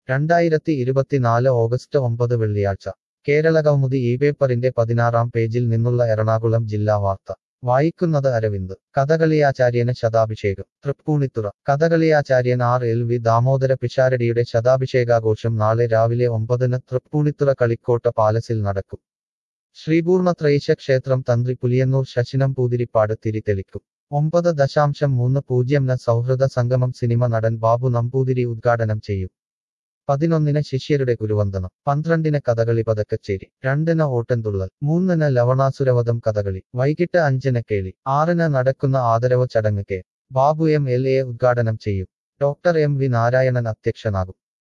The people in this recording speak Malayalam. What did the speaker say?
രണ്ടായിരത്തി ഇരുപത്തിനാല് ഓഗസ്റ്റ് ഒമ്പത് വെള്ളിയാഴ്ച കേരളകൗമുദി ഈ പേപ്പറിന്റെ പതിനാറാം പേജിൽ നിന്നുള്ള എറണാകുളം ജില്ലാ വാർത്ത വായിക്കുന്നത് അരവിന്ദ് കഥകളിയാചാര്യന് ശതാഭിഷേകം തൃപ്പൂണിത്തുറ കഥകളിയാചാര്യൻ ആർ എൽ വി ദാമോദര പിഷാരടിയുടെ ശതാഭിഷേകാഘോഷം നാളെ രാവിലെ ഒമ്പതിന് തൃപ്പൂണിത്തുറ കളിക്കോട്ട പാലസിൽ നടക്കും ശ്രീപൂർണ ത്രൈശ ക്ഷേത്രം തന്ത്രി പുലിയന്നൂർ ശശിനം പൂതിരിപ്പാട് തിരിതെളിക്കും ഒമ്പത് ദശാംശം മൂന്ന് പൂജ്യം ന സൗഹൃദ സംഗമം സിനിമ നടൻ ബാബു നമ്പൂതിരി ഉദ്ഘാടനം ചെയ്യും പതിനൊന്നിന് ശിഷ്യരുടെ ഗുരുവന്ദനം പന്ത്രണ്ടിന് കഥകളി പതക്കച്ചേരി രണ്ടിന് ഓട്ടൻതുള്ളൽ മൂന്നിന് ലവണാസുരവധം കഥകളി വൈകിട്ട് അഞ്ചിന് കേളി ആറിന് നടക്കുന്ന ആദരവ് ചടങ്ങ് K Babu M L A ഉദ്ഘാടനം ചെയ്യും ഡോക്ടർ എം വി നാരായണൻ അധ്യക്ഷനാകും